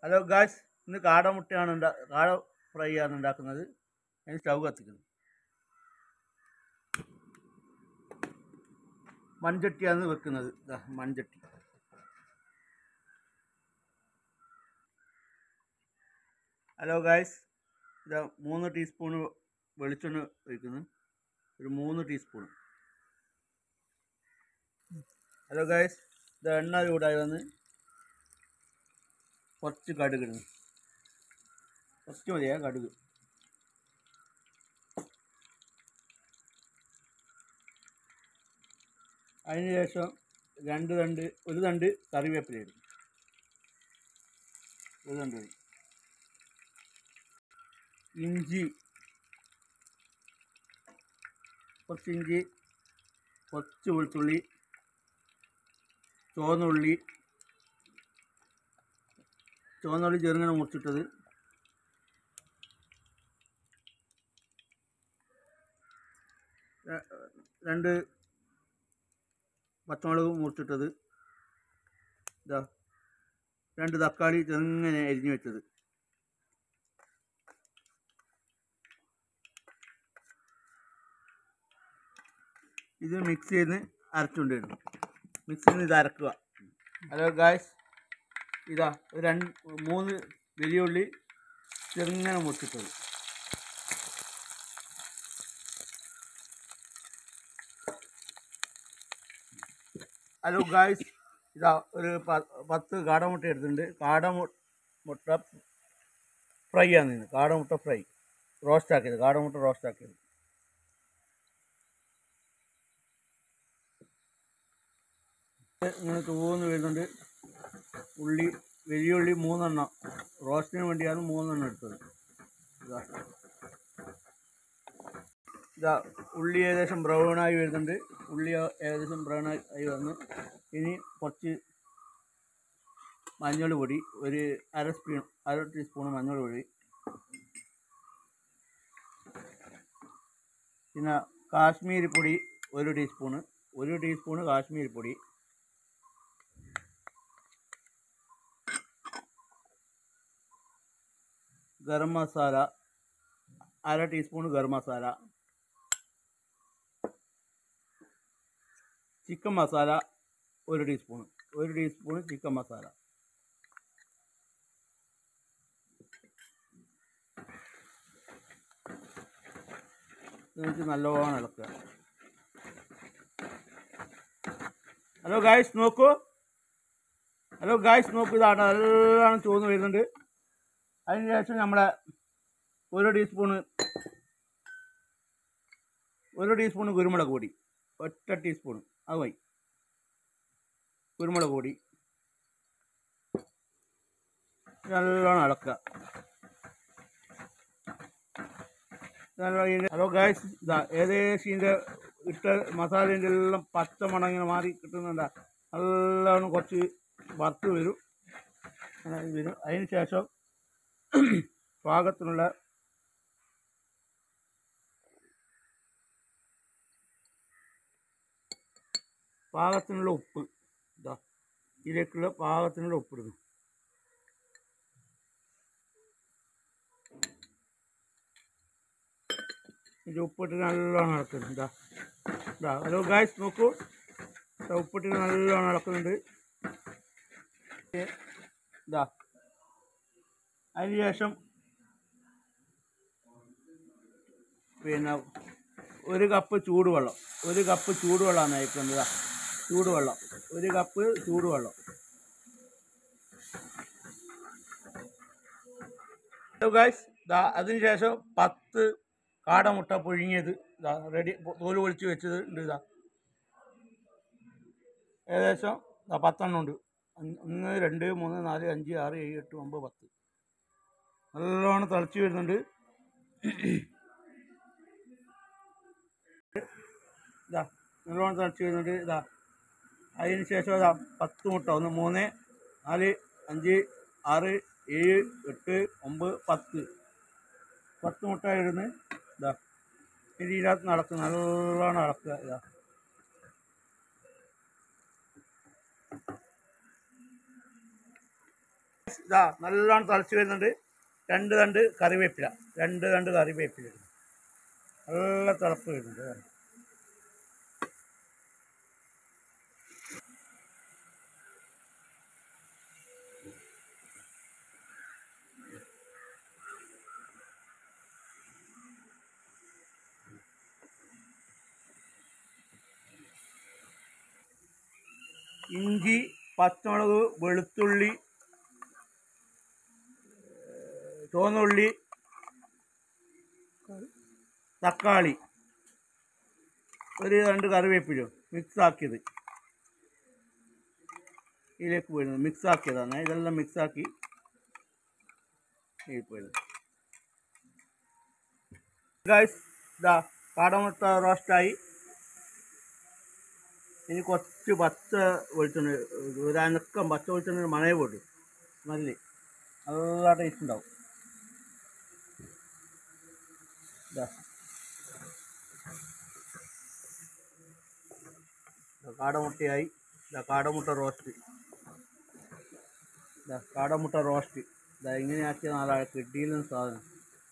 Hello guys ഇന്ന് കാടമുട്ടയാണ് ഉണ്ടാ കാട ഫ്രൈ ആണ് ഉണ്ടാക്കുന്നത് അതിന് സ്റ്റൗ കത്തിക്കുന്നു മൺചട്ടിയാണ് വെക്കുന്നത് ദാ മൺചട്ടി ഹലോ ഗായ്സ് ഇതാ മൂന്ന് ടീസ്പൂൺ വെളിച്ചെണ്ണ ഒഴിക്കുന്നു ഒരു മൂന്ന് ടീസ്പൂൺ ഹലോ ഗായ്സ് ഇത് എണ്ണ ചൂടായി വന്ന് കുറച്ച് കടുക് ഇടുന്നു കുറച്ച് മതിയാ കടുക് അതിന് ശേഷം രണ്ട് തണ്ട് ഒരു തണ്ട് കറിവേപ്പില ഇടും ഒരു തണ്ട് മതി ഇഞ്ചി കുറച്ച് ഇഞ്ചി കുറച്ച് വെളുത്തുള്ളി ചുവന്നുള്ളി ചുവന്നുള്ളി ചെറുങ്ങനെ മുറിച്ചിട്ടത് ര- രണ്ട് പച്ചമുളക് മുറിച്ചിട്ടത് ഇതാ രണ്ട് തക്കാളി ചെറുങ്ങനെ അരിഞ്ഞു വെച്ചത് ഇത് മിക്സ് ചെയ്ത് അരച്ചുകൊണ്ട് വരും മിക്സ് ചെയ്ത് ഇത് അരക്കുക ഹലോ ഗായ്സ് ഇതാ ഒരു രണ്ട് മൂന്ന് വലിയ ഉള്ളി ചെറുങ്ങനെ മുറിച്ചിട്ടത് ഹലോ ഗായ്സ് ഇതാ ഒരു പ- പത്ത് കാടമുട്ട എടുത്തിട്ടുണ്ട് കാടമു മുട്ട ഫ്രൈ ആണ് ഇത് കാടമുട്ട ഫ്രൈ റോസ്റ്റ് ആക്കിയത് കാടമുട്ട റോസ്റ്റ് ആക്കിയത് ഇങ്ങനെ തൂന്ന് വരുന്നുണ്ട് ഉള്ളി വലിയ ഉള്ളി മൂന്നെണ്ണം റോസ്റ്റിന് വേണ്ടിയാണ് മൂന്നെണ്ണം എടുത്തത് ഇതാ ഇതാ ഉള്ളി ഏകദേശം ബ്രൗൺ ആയി വരുന്നുണ്ട് ഉള്ളി ഏകദേശം ബ്രൗൺ ആയി വന്നു ഇനി കുറച്ച് മഞ്ഞൾ പൊടി ഒരു അര സ്പൂൺ അര ടീസ്പൂൺ മഞ്ഞൾ പൊടി പിന്നെ കാശ്മീരി പൊടി ഒരു ടീസ്പൂണ് ഒരു ടീസ്പൂണ് കാശ്മീരി പൊടി ഗരം മസാല അര ടീസ്പൂൺ ഗരം മസാല ചിക്കൻ മസാല ഒരു ടീസ്പൂൺ ഒരു ടീസ്പൂൺ ചിക്കൻ മസാല എന്നിട്ട് നല്ലോണം ഇളക്കുക ഹലോ ഗായ്സ് നോക്കൂ ഹലോ ഗായ്സ് നോക്കൂ ഇതാണ് നല്ലോണം ചുവന്ന് വരുന്നുണ്ട് അതിന് ശേഷം നമ്മളെ ഒരു ടീസ്പൂണ് ഒരു ടീസ്പൂണ് കുരുമുളക് പൊടി ഒറ്റ ടീസ്പൂൺ അത് മതി കുരുമുളക് പൊടി നല്ലോണം ഇളക്കുക നല്ല ഹലോ ഗായ്സ് ഇതാ ഏകദേശം ഇതിൻ്റെ ഇട്ട മസാലേൻ്റെ എല്ലാം പച്ച മണം ഇങ്ങനെ മാറി കിട്ടുന്നുണ്ട് നല്ലോണം കുറച്ച് വറുത്ത് വരും അങ്ങനെ വരും അതിന് ശേഷം പാകത്തിനുള്ള പാകത്തിനുള്ള ഉപ്പ് ഇതാ ഇതിലേക്കുള്ള പാകത്തിനുള്ള ഉപ്പിടുന്നു ഇത് ഉപ്പിട്ട് നല്ലോണം ഇളക്കുന്നു ഇതാ ഇതാ ഹലോ ഗായ്സ് നോക്കൂ ഇതാ ഉപ്പിട്ട് നല്ലോണം ഇളക്കുന്നുണ്ട് ഇതാ അതിന് ശേഷം പിന്നെ ഒരു കപ്പ് ചൂടുവെള്ളം ഒരു കപ്പ് ചൂടുവെള്ളമാണ് അയക്കുന്നത് ചൂടുവെള്ളം ഒരു കപ്പ് ചൂടുവെള്ളം ഗായ്സ് ദാ അതിന് ശേഷം പത്ത് കാടമുട്ട പുഴുങ്ങിയത് ഇതാ റെഡി തോല് പൊളിച്ച് വെച്ചത് ഉണ്ട് ഇതാ ഏകദേശം ദാ പത്തെണ്ണം ഉണ്ട് ഒന്ന് ഒന്ന് രണ്ട് മൂന്ന് നാല് അഞ്ച് ആറ് ഏഴ് എട്ട് ഒമ്പത് പത്ത് നല്ലോണം തിളച്ച് വരുന്നുണ്ട് ഇതാ നല്ലോണം തിളച്ച് വരുന്നുണ്ട് ഇതാ അതിന് ശേഷം ഇതാ പത്ത് മുട്ട ഒന്ന് മൂന്ന് നാല് അഞ്ച് ആറ് ഏഴ് എട്ട് ഒമ്പത് പത്ത് പത്ത് മുട്ട ഇടുന്ന് ഇതാ ഇനി ഇതിനകത്ത് നടക്കും നല്ലോണം ഇളക്കുക ഇതാ ഇതാ നല്ലോണം തിളച്ച് വരുന്നുണ്ട് രണ്ട് തണ്ട് കറിവേപ്പില രണ്ട് തണ്ട് കറിവേപ്പില ഇടുന്നു. നല്ല തിളപ്പ് വരുന്നുണ്ട് ഇതാ. ഇഞ്ചി പച്ചമുളക് വെളുത്തുള്ളി ഏഹ്, ചുവന്നുള്ളി തക്കാളി ഒരു രണ്ട് കറിവേപ്പിലും മിക്സ് ആക്കിയത് ഇതിലേക്ക് പോയിരുന്നു മിക്സ് ആക്കിയതാണ് ഇതെല്ലാം മിക്സ് ആക്കി ഇതിൽ പോയിരുന്നു ഗൈസ് ഇതാ കാടമുട്ട റോസ്റ്റായി ഇനി കുറച്ച് പച്ച വെളിച്ചെണ്ണ ഒരു അനക്കം പച്ച വെളിച്ചെണ്ണ മണയെ പോട്ടു നല്ല നല്ല ടേസ്റ്റ് ഉണ്ടാവും ഇതാ ഇതാ കാടമുട്ടയായി ഇതാ കാടമുട്ട റോസ്റ്റ് ഇതാ കാടമുട്ട റോസ്റ്റ് ഇതാ ഇങ്ങനെ ആക്കിയ നാളെ കിട്ടിയില്ല സാധനം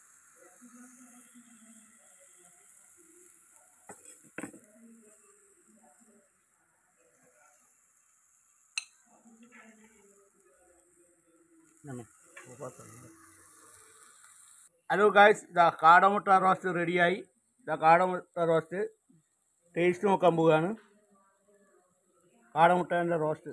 ഹലോ ഗായ്സ് ഇതാ കാടമുട്ട റോസ്റ്റ് റെഡിയായി ഇതാ കാടമുട്ട റോസ്റ്റ് ടേസ്റ്റ് നോക്കാൻ പോവുകയാണ് കാടമുട്ടേൻ്റെ റോസ്റ്റ്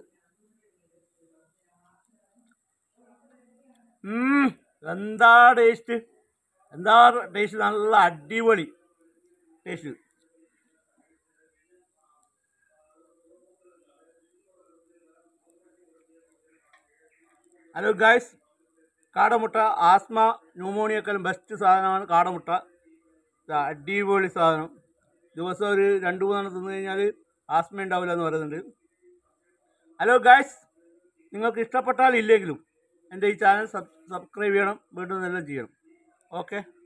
ഉം, എന്താ ടേസ്റ്റ് എന്താ ടേസ്റ്റ് നല്ല അടിപൊളി ടേസ്റ്റ് ഹലോ ഗായ്സ് കാടമുട്ട ആസ്മ ന്യൂമോണിയക്കാളും ബെസ്റ്റ് സാധനമാണ് കാടമുട്ട ഇതാ അടിപൊളി സാധനം ദിവസം ഒരു രണ്ട് മൂന്നെണ്ണം തിന്നു കഴിഞ്ഞാൽ ആസ്മ ഉണ്ടാവില്ല എന്ന് പറയുന്നുണ്ട് ഹലോ ഗായ്സ് നിങ്ങൾക്ക് ഇഷ്ടപ്പെട്ടാൽ ഇല്ലെങ്കിലും എൻ്റെ ഈ ചാനൽ സബ് സബ്സ്ക്രൈബ് ചെയ്യണം വീണ്ടും എല്ലാം ചെയ്യണം ഓക്കെ